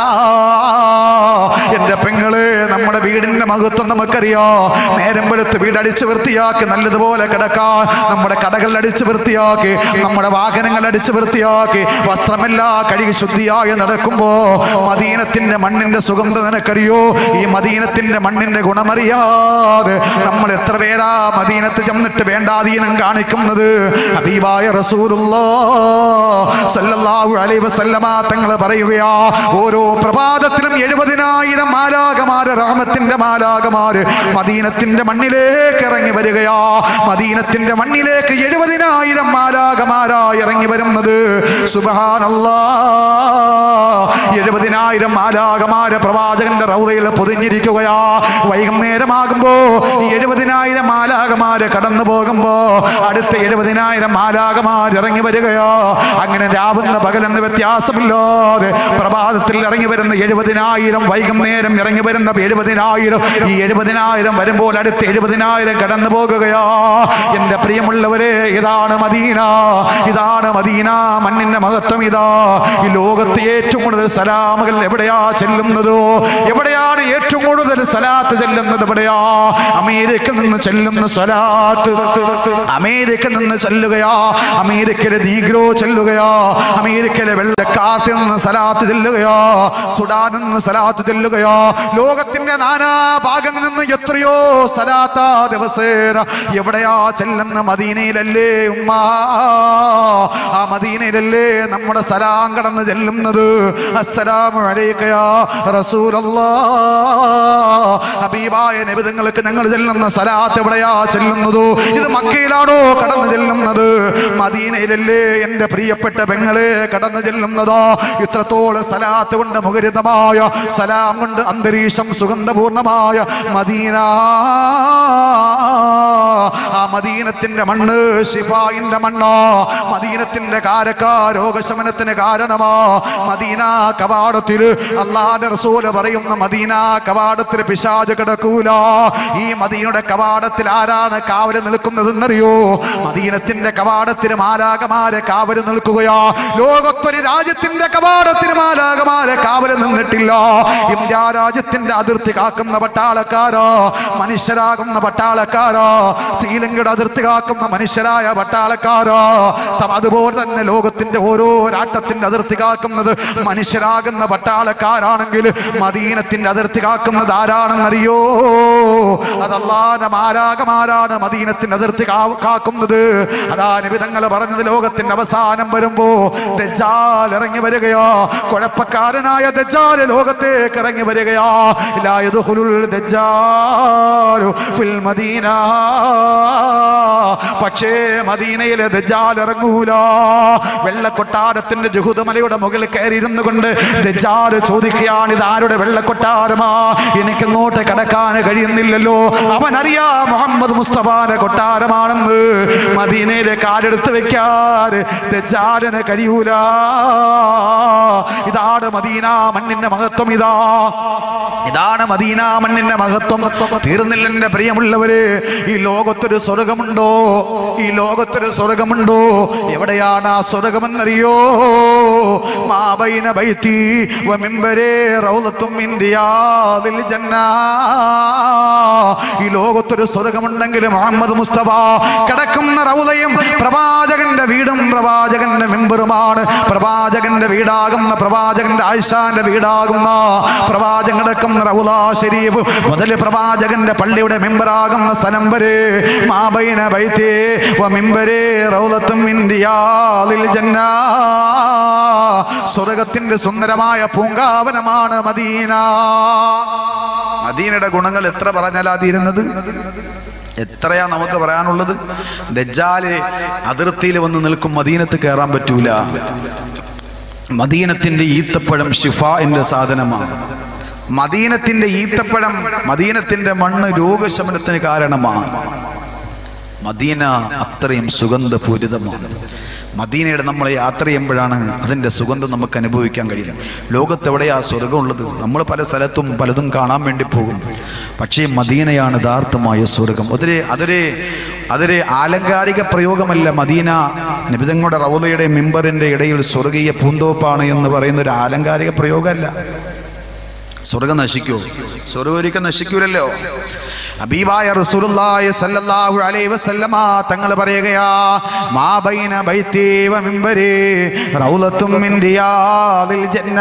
[SPEAKER 1] എന്റെ പെങ്ങള് നമ്മുടെ വീടിന്റെ മഹത്വം നമുക്കറിയോ നേരം വെളുത്ത് വീടടിച്ച് വൃത്തിയാക്കി നല്ലതുപോലെ കിടക്കാൻ നമ്മുടെ കടകൾ അടിച്ച് വൃത്തിയാക്കി നമ്മുടെ വാഹനങ്ങൾ അടിച്ച് വൃത്തിയാക്കി വസ്ത്രമെല്ലാം കഴുകി ശുദ്ധിയായി നടക്കുമ്പോ മദീനത്തിന്റെ മണ്ണിന്റെ സുഗന്ധം നിനക്കറിയോ ഈ മദീനത്തിന്റെ മണ്ണിന്റെ ഗുണമറിയാതെ നമ്മൾ എത്ര പേരാ മദീനത്ത് ചെന്നിട്ട് വേണ്ടാധീനം കാണിക്കുന്നത് ഹബീബായ റസൂലുള്ളാ സല്ലല്ലാഹു അലൈഹി വസല്ലമ തങ്ങൾ പറയുകയാ ഓരോ പ്രഭാതത്തിലും എഴുപതിനായിരം മാലാകമാര് റഹ്മത്തിന്റെ മാലാകമാര് മദീനത്തിന്റെ മണ്ണിലേക്ക് ഇറങ്ങി വരികയാ മദീനത്തിന്റെ മണ്ണിലേക്ക് എഴുപതിനായിരം മാലാകമാരാ ഇറങ്ങി വരുന്നത് സുബഹാനല്ലാ എഴുപതിനായിരം മാലാകമാര് പ്രവാചകന്റെ റൗദയിൽ പൊതിഞ്ഞിരിക്കുകയാ വൈകുന്നേരമാകുമ്പോ ഈ എഴുപതിനായിരം മാലാകമാര് കടന്നു പോകുമ്പോ അടുത്ത എഴുപതിനായിരം മാലാകമാർ ഇറങ്ങി വരികയോ അങ്ങനെ രാവുന്ന പകലെന്ന് വ്യത്യാസമില്ലാതെ പ്രഭാതത്തിൽ ഇറങ്ങി വരുന്ന എഴുപതിനായിരം വൈകുന്നേരം ഇറങ്ങി വരുന്ന എഴുപതിനായിരം ഈ എഴുപതിനായിരം വരുമ്പോൾ അടുത്ത എഴുപതിനായിരം കടന്നു പോകുകയോ എന്റെ പ്രിയമുള്ളവരെ ഇതാണ് മദീന ഇതാണ് മദീന മണ്ണിന്റെ മഹത്വം ഇതാ ഈ ലോകത്ത് ഏറ്റവും കൂടുതൽ സലാമുകൾ എവിടെയാ ചെല്ലുന്നതോ എവിടെയാണ് ഏറ്റവും കൂടുതൽ സലാത്ത് ചെല്ലുന്നത് എവിടെയാ അമേരിക്കയിൽ നിന്ന് ചെല്ലുന്ന സലാത്ത് അമേരിക്കയിൽ നിന്ന് ചെല്ലുകയാ അമേരിക്കയിലെ നീഗ്രോ ചെല്ലുകയാ അമേരിക്കയിലെ വെള്ളക്കാർത്തിൽ നിന്ന് സലാത്ത് ചെല്ലുകയാ സുഡാനിൽ നിന്ന് സലാത്ത് ചെല്ലുകയാ ലോകത്തിന്റെ നാനാ ഭാഗങ്ങളിൽ നിന്ന് എത്രയോ സലാത്ത ദിവസേന എവിടെയാ ചെല്ലുന്ന മദീനയിലല്ലേ ഉമ്മ ആ മദീനയിലല്ലേ നമ്മുടെ സലാം കടന്ന് ചെല്ലുന്നത് അസ്സലാമു അലൈക്കയാ റസൂലല്ലാ ഹബീബായ നബിതങ്ങൾക്ക് ഞങ്ങൾ ചെല്ലുന്ന സലാത്ത് എവിടെയാ ചെല്ലുന്നതോ ഇത് മക്കയിലാണോ കടന്നു ചെല്ലുന്നത് മദീനയിലല്ലേ എൻ്റെ പ്രിയപ്പെട്ട പെങ്ങളെ കടന്നു ചെല്ലുന്നതോ ഇത്രത്തോളം സലാത്ത് കൊണ്ട് മുഖരിതമായ സലാം കൊണ്ട് അന്തരീക്ഷം സുഗന്ധപൂർണമായ മദീന ആ മദീനത്തിന്റെ മണ്ണ് ഷിഫായിന്റെ മണ്ണോ മദീനത്തിന്റെ കാരക്കാ രോഗശമനത്തിന് കാരണമാ മദീന കവാടത്തിൽ അള്ളാന്റെ റസൂല് പറയുന്ന മദീന കവാടത്തിൽ പിശാജ് കിടക്കൂല ഈ മദീനയുടെ കവാടത്തിൽ ആരാണ് കാവല് നിൽക്കുന്നതെന്നറിയോ മദീനത്തിന്റെ കവാടത്തിന് മാലാകമാരെ കാവല് നിൽക്കുകയാ ലോകത്തൊരു രാജ്യത്തിന്റെ കവാടത്തിന് മാലാകമാരെ കാവല് നിന്നിട്ടില്ല ഇന്ത്യ രാജ്യത്തിന്റെ അതിർത്തി കാക്കുന്ന പട്ടാളക്കാരോ മനുഷ്യരാകുന്ന പട്ടാളക്കാരോ ശ്രീലങ്കയുടെ അതിർത്തി കാക്കുന്ന മനുഷ്യരായ പട്ടാളക്കാരോ തം അതുപോലെ തന്നെ ലോകത്തിന്റെ ഓരോ രാട്ടത്തിന്റെ അതിർത്തി കാക്കുന്നത് മനുഷ്യരാകുന്ന പട്ടാളക്കാരാണെങ്കിൽ മദീനത്തിന്റെ അതിർത്തി കാക്കുന്നത് ആരാണെന്നറിയോ അതല്ലാതെ മാരാകമാരാണ് മദീനത്തിന്റെ അതിർത്തി കാ- കാക്കുന്നത് അതാ നിബിധങ്ങൾ പറഞ്ഞത് ലോകത്തിന്റെ അവസാനം വരുമ്പോ ദജ്ജാൽ ഇറങ്ങി വരികയോ കുഴപ്പക്കാരനായ ദജ്ജാൽ ലോകത്തേക്ക് ഇറങ്ങി വരികയോ ലാ യദ്ഖുലുൽ ദജ്ജാലു ഫിൽ മദീന പക്ഷേ മദീനയിലെ ദജ്ജാൽ ഇറങ്ങൂല വെള്ളക്കൊട്ടാരത്തിന്റെ ജുഹുദമലയുടെ മുകളിൽ കയറി ഇരുന്നു കൊണ്ട് ദജ്ജാൽ ചോദിക്കുകയാണ് ഇത് ആരുടെ വെള്ളക്കൊട്ടാരമാ എനിക്കങ്ങോട്ട് കടക്കാൻ കഴിയുന്നില്ലല്ലോ അവൻ അറിയാ മുഹമ്മദ് മുസ്തഫാന്റെ കൊട്ടാരമാണെന്ന് മദീനയിലെ കാലെടുത്ത് വെക്കാൻ ദജ്ജാലിന് കഴിയൂല ഇതാണ് മദീന മണ്ണിന്റെ മഹത്വം ഇതാ ഇതാണ് മദീന മണ്ണിന്റെ മഹത്വം തീർന്നില്ല എന്റെ പ്രിയമുള്ളവര് ഈ ലോകത്തൊരു സ്വർഗമുണ്ടോ ഈ ലോകത്തൊരു സ്വർഗമുണ്ടോ എവിടെയാണ് ആ സ്വർഗമെന്നറിയോ മാബൈന ബൈത്തി വമിമ്പരേ റൗലത്തും ഇന്ത്യാദിൽ ജന്ന ഈ ലോകത്തൊരു സ്വർഗമുണ്ടെങ്കിൽ മുഹമ്മദ് മുസ്തഫ കിടക്കുന്ന റൗലയും പ്രവാചകന്റെ വീടും പ്രവാചകന്റെ മെമ്പറുമാണ് പ്രവാചകന്റെ വീടാകുന്ന പ്രവാചകന്റെ ആയിഷാന്റെ വീടാകുന്ന പ്രവാചകൻ കിടക്കുന്ന റൗല ഷരീഫ് മുതൽ പ്രവാചകന്റെ പള്ളിയുടെ മെമ്പറാകുന്ന സ്ഥലം വരെ മാബൈന ബൈത്തേ വ മിമ്പരേ റൗലത്തും ഇന്ത്യാദിൽ ജന്ന സ്വർഗത്തിന്റെ സുന്ദരമായ പൂങ്കാവനമാണ് മദീന മദീനയുടെ ഗുണങ്ങൾ എത്ര പറഞ്ഞാലാ തീരുന്നത് എത്രയാ നമുക്ക് പറയാനുള്ളത് ദജ്ജാല് അതിർത്തിയിൽ വന്ന് നിൽക്കും മദീനത്ത് കയറാൻ പറ്റൂല മദീനത്തിന്റെ ഈത്തപ്പഴം ഷിഫാന്റെ സാധനമാണ് മദീനത്തിന്റെ ഈത്തപ്പഴം മദീനത്തിന്റെ മണ്ണ് രോഗശമനത്തിന് കാരണമാണ് മദീന അത്രയും സുഗന്ധപൂരിതമാണ് മദീനയുടെ നമ്മൾ യാത്ര ചെയ്യുമ്പോഴാണ് അതിൻ്റെ സുഗന്ധം നമുക്ക് അനുഭവിക്കാൻ കഴിയുന്നത് ലോകത്ത് എവിടെയാ സ്വർഗമുള്ളത് നമ്മൾ പല സ്ഥലത്തും പലതും കാണാൻ വേണ്ടി പോകും പക്ഷേ മദീനയാണ് യഥാർത്ഥമായ സ്വർഗം അതൊരു അതൊരു അതൊരു ആലങ്കാരിക പ്രയോഗമല്ല മദീന നിബിതങ്ങളുടെ റൗലയുടെ മിമ്പറിൻ്റെ ഇടയിൽ സ്വർഗീയ പൂന്തോപ്പാണ് എന്ന് പറയുന്ന ഒരു ആലങ്കാരിക പ്രയോഗമല്ല സ്വർഗം നശിക്കുമോ സ്വർഗം ഒരിക്കൽ നശിക്കൂലല്ലോ ഹബീബായ റസൂലുള്ളാഹി സ്വല്ലല്ലാഹു അലൈഹി വസല്ലമ തങ്ങൾ പറയുകയാ മാ ബൈന ബൈത്തി വ മിൻബരി റൗളത്തും മിൻ റിയാദിൽ ജന്ന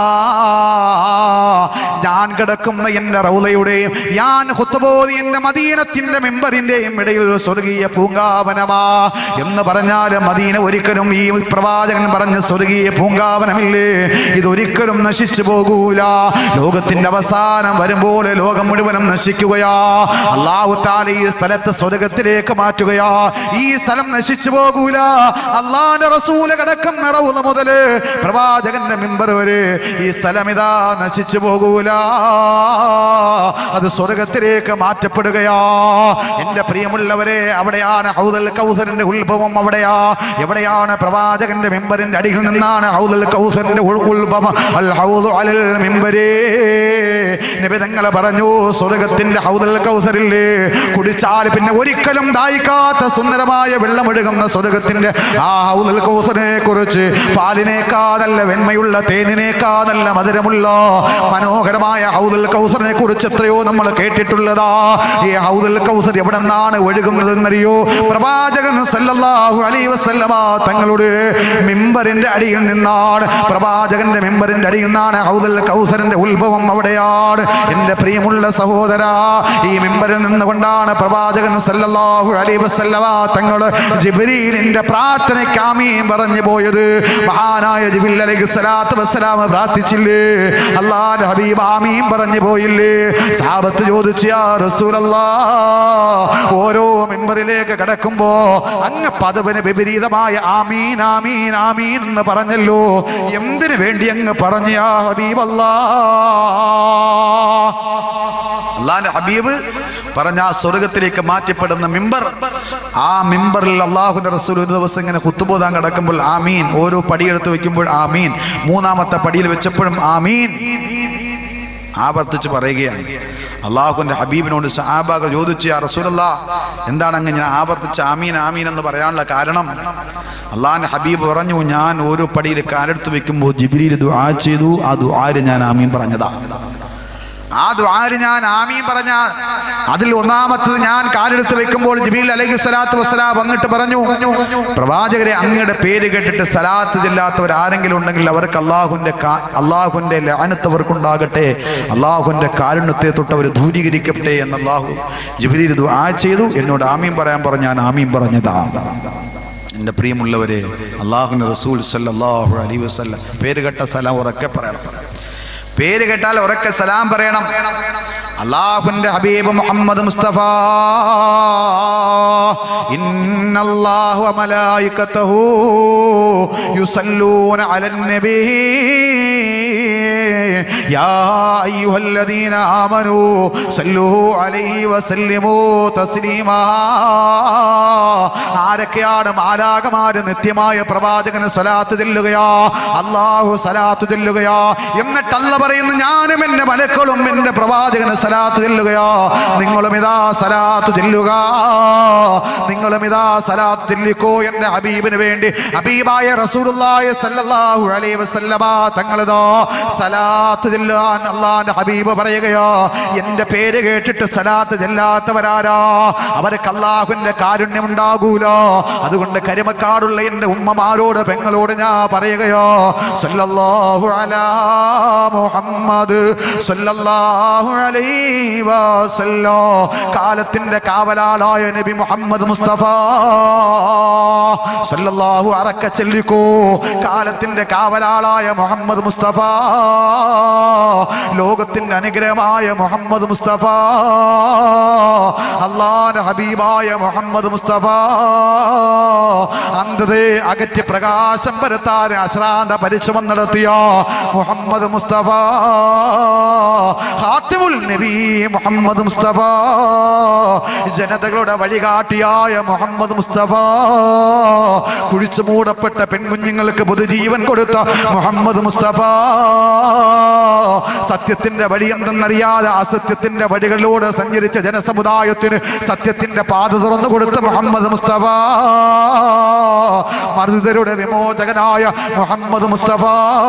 [SPEAKER 1] ഞാൻ കിടക്കുന്ന എൻ്റെ റൗളയുടെയും ഞാൻ ഖുത്ബോദി എൻ്റെ മദീനത്തിൻ്റെ മിമ്പറിൻ്റെയും ഇടയിൽ സ്വർഗീയ പൂങ്കാവനമാ എന്ന് പറഞ്ഞാൽ മദീന ഒരിക്കലും ഈ പ്രവാചകൻ പറഞ്ഞ സ്വർഗീയ പൂങ്കാവനമില്ലേ ഇതൊരിക്കലും നശിച്ചു പോകൂല ലോകത്തിന്റെ അവസാനം വരുമ്പോൾ ലോകം മുഴുവനും നശിക്കുകയാ അള്ളാഹു താല ഈ സ്ഥലത്ത് സ്വർഗത്തിലേക്ക് മാറ്റുകയാ ഈ സ്ഥലം നശിച്ചു പോകൂല അള്ളാന്റെ റസൂല് കിടക്കുന്ന റൗള മുതല് പ്രവാചകന്റെ മിമ്പർ വരെ ഈ സ്ഥലം ഇതാ നശിച്ചു പോകൂല അത് സ്വർഗത്തിലേക്ക് മാറ്റപ്പെടുകയാ എന്റെ പ്രിയമുള്ളവരെ അവിടെയാണ് ഹൗദൽ കൗസറിന്റെ ഉത്ഭവം അവിടെയാ എവിടെയാണ് പ്രവാചകന്റെ മിമ്പറിന്റെ അടിയിൽ നിന്നാണ് ഹൗദൽ കൗസറിന്റെ ഉൾ- ഉത്ഭവം അൽ ഹൗദു അലൽ മിമ്പരേ നിബിതങ്ങളെ പറഞ്ഞു സ്വർഗത്തിന്റെ ഹൗദൽ കൗസറില്ലേ കുടിച്ചാൽ പിന്നെ ഒരിക്കലും ദാഹിക്കാത്ത സുന്ദരമായ വെള്ളമൊഴുകുന്ന സ്വർഗത്തിന്റെ ആ ഹൗദൽ കൗസറിനെ കുറിച്ച് പാലിനേക്കാ നല്ല വെണ്മയുള്ള തേനിനേക്കാ നല്ല മധുരമുള്ള മനോഹരമായ ഹൗദൽ കൗസറിനെ കുറിച്ച് എത്രയോ നമ്മൾ കേട്ടിട്ടുള്ളതാ ഈ ഹൗദൽ കൗസർ എവിടെ നിന്നാണ് ഒഴുകുന്നതെന്നറിയോ പ്രവാചകൻ സല്ലല്ലാഹു അലൈഹി വസല്ലമ തങ്ങളുടെ മിമ്പറിന്റെ അടിയിൽ നിന്നാണ് പ്രവാചകന്റെ മിമ്പറിന്റെ അടിയിൽ നിന്നാണ് ഹൗദൽ കൗസറിന്റെ ഉത്ഭവം അവിടെയാണ് എന്റെ പ്രിയമുള്ള സഹോദര ഈ മിമ്പറിൽ നിന്നുകൊണ്ടാണ് പ്രവാചകൻ സല്ലല്ലാഹു അലൈഹി വസല്ലമ തങ്ങൾ ജിബ്രീലിന്റെ പ്രാർത്ഥനയ്ക്ക് ആമീൻ പറഞ്ഞു പോയത് മഹാനായ ജിബിൽ അലൈഹി സ്വലാത്തു വസ്സലാം പ്രാർത്ഥിച്ചില്ലേ അള്ളാന്റെ ഹബീബ് ആമീൻ പറഞ്ഞു പോയില്ലേ സാബത്ത് ചോദിച്ചു യാ റസൂലല്ലാ ഓരോ മെമ്പറിലേക്ക് കിടക്കുമ്പോ അങ്ങ് പദവിന് വിപരീതമായ ആമീൻ ആമീൻ ആമീൻ എന്ന് പറഞ്ഞല്ലോ എന്തിനു വേണ്ടി അങ്ങ് പറഞ്ഞു യാ ഹബീബല്ലാ അള്ളാന്റെ ഹബീബ് പറഞ്ഞ ആ സ്വർഗത്തിലേക്ക് മാറ്റപ്പെടുന്ന മിമ്പർ ആ മിമ്പറിൽ അള്ളാഹുന്റെ റസൂൽ ഒരു ദിവസം ഇങ്ങനെ കുത്തുബോധാൻ കിടക്കുമ്പോൾ ആമീൻ ഓരോ പടിയെടുത്ത് വെക്കുമ്പോൾ ആമീൻ മൂന്നാമത്തെ പടിയിൽ വെച്ചപ്പോഴും ആമീൻ ആവർത്തിച്ച് പറയുകയാണ് അള്ളാഹുവിന്റെ ഹബീബിനോട് സഹാബാകൾ ചോദിച്ചു ആ റസൂലല്ല എന്താണ് അങ്ങ് ഞാൻ ആവർത്തിച്ച് ആമീൻ ആമീൻ എന്ന് പറയാനുള്ള കാരണം അള്ളാഹിന്റെ ഹബീബ് പറഞ്ഞു ഞാൻ ഓരോ പടിയിൽ കാലെടുത്ത് വെക്കുമ്പോൾ ജിബിരിയിൽ ദുആ ചെയ്തു ആ ദുആര് ഞാൻ ആമീൻ പറഞ്ഞതാ ആ ദ്വാര് ഞാൻ ആമീൻ പറഞ്ഞ അതിൽ ഒന്നാമത്തത് ഞാൻ കാലെടുത്ത് വെക്കുമ്പോൾ ജിബീൽ അലൈഹി സ്വലാത്തു വസ്സലാം വന്നിട്ട് പറഞ്ഞു പ്രവാചകരെ അങ്ങയുടെ പേര് കേട്ടിട്ട് സലാത്ത് ചെല്ലാത്തവർ ആരെങ്കിലും ഉണ്ടെങ്കിൽ അവർക്ക് അള്ളാഹുന്റെ അള്ളാഹുന്റെ ലാനത്തവർക്കുണ്ടാകട്ടെ അള്ളാഹുന്റെ കാരുണ്യത്തെ തൊട്ട് അവർ ദൂരീകരിക്കട്ടെ എന്ന് അള്ളാഹു ജിബിലിൽ ദുആ ചെയ്തു എന്നോട് ആമീൻ പറയാൻ പറഞ്ഞ ഞാൻ ആമീൻ പറഞ്ഞതാ എൻ്റെ പ്രിയമുള്ളവരെ അള്ളാഹുന്റെ റസൂൽ സല്ലല്ലാഹു അലൈഹി വസല്ലം പേര് കേട്ട സലാം ഉറക്കെ പറയണം പേര് കേട്ടാൽ ഉറക്കെ സലാം പറയണം അള്ളാഹുന്റെ ഹബീബ് മുഹമ്മദ് മുസ്തഫ ഇന്നല്ലാഹു വമലായികതഹു യുസല്ലൂന അലൻ നബി യാ അയ്യുഹല്ലദീന ആമനൂ സല്ലൂ അലൈഹി വസല്ലിമൂ തസ്ലീമാ ആരൊക്കെയാണ് മാലാകമാര് നിത്യമായ പ്രവാചകന് സലാത്ത് ചെല്ലുകയാ അള്ളാഹു സലാത്ത് ചെല്ലുകയാ എന്നിട്ട് അല്ല പറയുന്നു ഞാനും എന്റെ മലക്കളും എന്റെ പ്രവാചകന് സലാത്ത് ചെല്ലുകയാ നിങ്ങളും ഇതാ സലാത്ത് ചെല്ലുക നിങ്ങളും ഇതാ സലാത്ത് ചെല്ലിക്കോ എന്റെ ഹബീബിന് വേണ്ടി ഹബീബായ റസൂലുള്ളാഹി സ്വല്ലല്ലാഹു അലൈഹി വസല്ലമ തങ്ങളിതാ സലാത്ത് ചെല്ലാൻ അള്ളാന്റെ ഹബീബ് പറയുകയാ എന്റെ പേര് കേട്ടിട്ട് സലാത്ത് ചെല്ലാത്തവരാരാ അവർക്ക് അള്ളാഹുവിന്റെ കാരുണ്യം ഉണ്ടാകൂല അതുകൊണ്ട് കരിമക്കാടുള്ള എന്റെ ഉമ്മമാരോട് പെങ്ങളോട് ഞാൻ പറയുകയോ സല്ലല്ലാഹു അലാ മുഹമ്മദ് സല്ലല്ലാഹു അലൈഹി വസല്ലം കാലത്തിന്റെ കാവലാളായ നബി മുഹമ്മദ് മുസ്തഫ സല്ലല്ലാഹു അറക്ക ചെല്ലിക്കോ കാലത്തിന്റെ കാവലാളായ മുഹമ്മദ് മുസ്തഫ ലോകത്തിന്റെ അനുഗ്രഹമായ മുഹമ്മദ് മുസ്തഫ അള്ളാന്റെ ഹബീബായ മുഹമ്മദ് മുസ്തഫ അന്ധതയെ അകറ്റി പ്രകാശം പരത്താൻ അശ്രാന്ത പരിശ്രമം നടത്തിയ മുഹമ്മദ് മുസ്തഫ ഹാത്തിമുൽ നബി മുഹമ്മദ് മുസ്തഫ ജനതകളുടെ വഴികാട്ടിയായ മുഹമ്മദ് മുസ്തഫ കുഴിച്ചു മൂടപ്പെട്ട പെൺകുഞ്ഞുങ്ങൾക്ക് പുതുജീവൻ കൊടുത്ത മുഹമ്മദ് മുസ്തഫ സത്യത്തിന്റെ വഴി എന്തെന്നറിയാതെ അസത്യത്തിന്റെ വഴികളിലൂടെ സഞ്ചരിച്ച ജനസമുദായത്തിന് സത്യത്തിന്റെ പാത തുറന്നു കൊടുത്ത മുഹമ്മദ് മുസ്തഫ മർദ്ദരുടെ വിമോചകനായ മുഹമ്മദ് മുസ്തഫ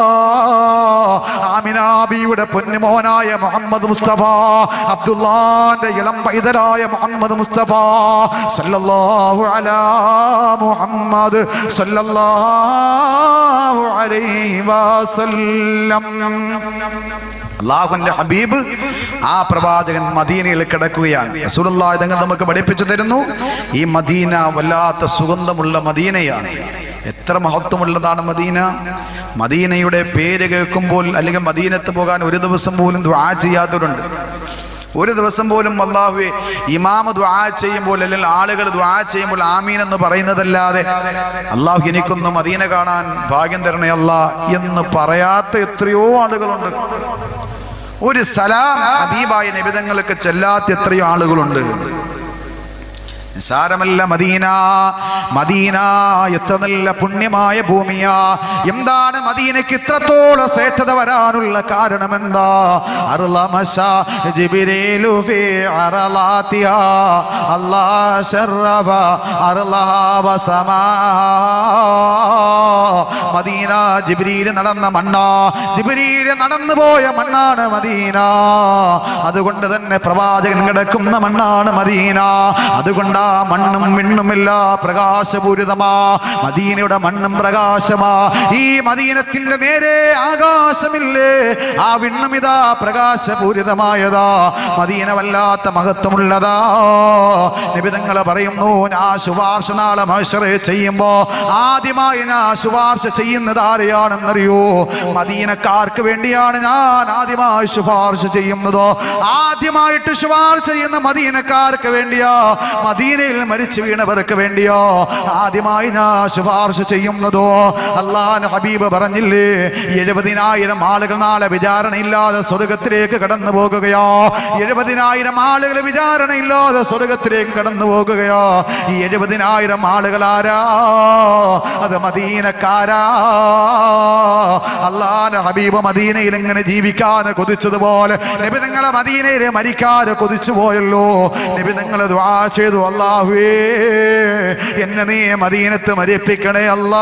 [SPEAKER 1] ആമിനാബിയുടെ പൊന്നുമോനായ മുഹമ്മദ് മുസ്തഫ അബ്ദുല്ലാന്റെ ഇളം പൈതലായ മുഹമ്മദ് മുസ്തഫ സല്ലല്ലാഹു അലാ മുഹമ്മദ് സല്ലല്ലാഹു അലൈഹി വസല്ലം അള്ളാഹുന്റെ ഹബീബ് ആ പ്രവാചകൻ മദീനയിൽ കിടക്കുകയാണ് റസൂലുള്ളാഹി തങ്ങൾ നമുക്ക് പഠിപ്പിച്ചു തരുന്നു ഈ മദീന വല്ലാത്ത സുഗന്ധമുള്ള മദീനയാണ് എത്ര മഹത്വമുള്ളതാണ് മദീന മദീനയുടെ പേര് കേൾക്കുമ്പോൾ അല്ലെങ്കിൽ മദീനത്ത് പോകാൻ ഒരു ദിവസം പോലും ദ്വാ ചെയ്യാത്തവരുണ്ട് ഒരു ദിവസം പോലും അള്ളാഹുവെ ഇമാമ ദ്വാ ചെയ്യുമ്പോൾ അല്ലെങ്കിൽ ആളുകൾ ദ്വാ ചെയ്യുമ്പോൾ ആമീൻ എന്ന് പറയുന്നതല്ലാതെ അള്ളാഹു എനിക്കൊന്ന് മദീന കാണാൻ ഭാഗ്യം തരണേ അല്ല എന്ന് പറയാത്ത എത്രയോ ആളുകളുണ്ട് ഒരു സലാം ഹബീബായ നിബിതങ്ങൾക്ക് ചെല്ലാത്ത എത്രയോ ആളുകളുണ്ട് നിസാരമല്ല മദീന മദീന എത്ര നല്ല പുണ്യമായ ഭൂമിയാ എന്താണ് മദീനയ്ക്ക് ഇത്രത്തോളം ശ്രേഷ്ഠത വരാനുള്ള കാരണം എന്താ അർളമശ ജിബ്രീലു ഫീ അറളാതിഹാ അല്ലാ ശറഫ അർളഹ വസമാ മദീന ജിബ്രീൽ നടന്ന മണ്ണാ ജിബ്രീൽ നടന്നു പോയ മണ്ണാണ് മദീന അതുകൊണ്ട് തന്നെ പ്രവാചകൻ കിടക്കുന്ന മണ്ണാണ് മദീന അതുകൊണ്ട് ആ മണ്ണും വിണ്ണുമില്ല പ്രകാശപൂരിതമാ മദീനയുടെ മണ്ണും പ്രകാശമാ ഈ മദീനത്തിന്റെ നേരെ ആകാശമില്ലേ ആ വിണ്ണും ഇതാ പ്രകാശപൂരിതമായതാ മദീന വല്ലാത്ത മഹത്വമുള്ളതാ നിബിതങ്ങൾ പറയുന്നു ഞാൻ ശുപാർശ നാളെ മഹശറെ ചെയ്യുമ്പോ ആദ്യമായി ഞാൻ ശുപാർശ ചെയ്യുന്നത് ആരെയാണെന്നറിയോ മദീനക്കാർക്ക് വേണ്ടിയാണ് ഞാൻ ആദ്യമായി ശുപാർശ ചെയ്യുന്നത് ആദ്യമായിട്ട് ശുപാർശ ചെയ്യുന്ന മദീനക്കാർക്ക് വേണ്ടിയാ മദീനയിൽ മരിച്ചു വീണവർക്ക് വേണ്ടിയോ ആദ്യമായി ഞാൻ ശുപാർശ ചെയ്യുന്നതോ അള്ളാൻ ഹബീബ് പറഞ്ഞില്ലേ എഴുപതിനായിരം ആളുകൾ നാളെ വിചാരണയില്ലാതെ സ്വർഗത്തിലേക്ക് കടന്നു പോകുകയോ എഴുപതിനായിരം ആളുകൾ വിചാരണയില്ലാതെ സ്വർഗത്തിലേക്ക് കടന്നു പോകുകയോ ഈ എഴുപതിനായിരം ആളുകൾ ആരാ അത് മദീനക്കാരാ അള്ളാന്റെ ഹബീബ് മദീനയിൽ എങ്ങനെ ജീവിക്കാൻ കൊതിച്ചതുപോലെ നബി നിങ്ങളെ മദീനയിൽ മരിക്കാതെ കൊതിച്ചു പോയല്ലോ നബി നിങ്ങൾ ദ്വാ ചെയ്തു അള്ളാഹുവേ എന്നെ നീ മദീനത്ത് മരിപ്പിക്കണേ അല്ലാ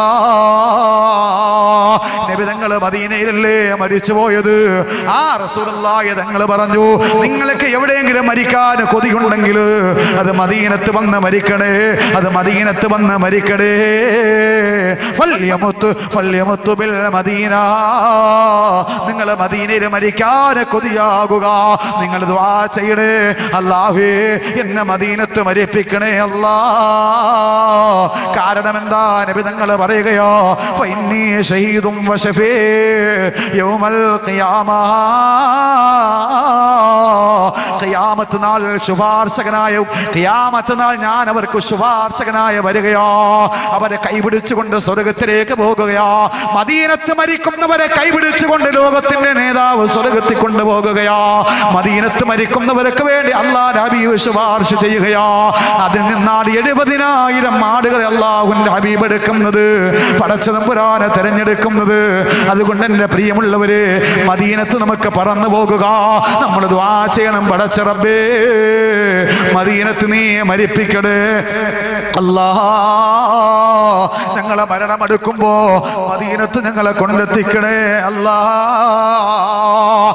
[SPEAKER 1] നബി നിങ്ങൾ മദീനയിലല്ലേ മരിച്ചു പോയത് ആ റസൂലുള്ളാഹി തങ്ങൾ പറഞ്ഞു നിങ്ങൾക്ക് എവിടെയെങ്കിലും മരിക്കാൻ കൊതിയുണ്ടെങ്കിൽ അത് മദീനത്ത് വന്ന് മരിക്കണേ അത് മദീനത്ത് വന്ന് മരിക്കണേ ഫല്യമുത്ത് ഫല്യമുത്ത് ബിൽ മദീന നിങ്ങൾ മദീനയിൽ മരിക്കാൻ കൊതിയാകുക നിങ്ങൾ ദ്വാ ചെയ്യണേ അല്ലാഹുവേ എന്നെ മദീനത്ത് മരിപ്പിക്കണേ അല്ലാ കാരണം എന്താ നബി തങ്ങൾ പറയുകയോ ഫൈനി ഷഹീദും വശഫേ യൗമൽ ഖിയാമ ഖിയാമത്ത് നാൾ ശുപാർശകനായ ഖിയാമത്ത് നാൾ ഞാൻ അവർക്ക് ശുപാർശകനായ വരികയോ അവരെ കൈപിടിച്ചുകൊണ്ട് സ്വർഗത്തിലേക്ക് പോകുകയോ മദീനത്ത് മരിക്കുന്നവരെ കൈപിടിച്ചുകൊണ്ട് ലോകത്തിന്റെ നേതാവ് സ്വർഗത്തിൽ കൊണ്ടുപോകുകയോ മദീനത്ത് മരിക്കുന്നവർക്ക് വേണ്ടി അള്ളാഹ് ഹബീബ് ശുപാർശ ചെയ്യുകയോ അതിൽ നിന്നാണ് എഴുപതിനായിരം ആടുകളെ അള്ളാഹുന്റെ ഹബീബ് എടുക്കുന്നത് പടച്ചതമ്പുരാനെ തെരഞ്ഞെടുക്കുന്നത് അതുകൊണ്ട് എൻ്റെ പ്രിയമുള്ളവര് മദീനത്ത് നമുക്ക് പറന്നു പോകുക നമ്മൾ ദ്വാ ചെയ്യണം പടച്ച റബ്ബേ മദീനത്ത് നീ മരിപ്പിക്കടേ അല്ലാ ഞങ്ങളെ മരണമെടുക്കുമ്പോ മദീനത്ത് ഞങ്ങളെ കൊണ്ടെത്തിക്കണേ അല്ലാ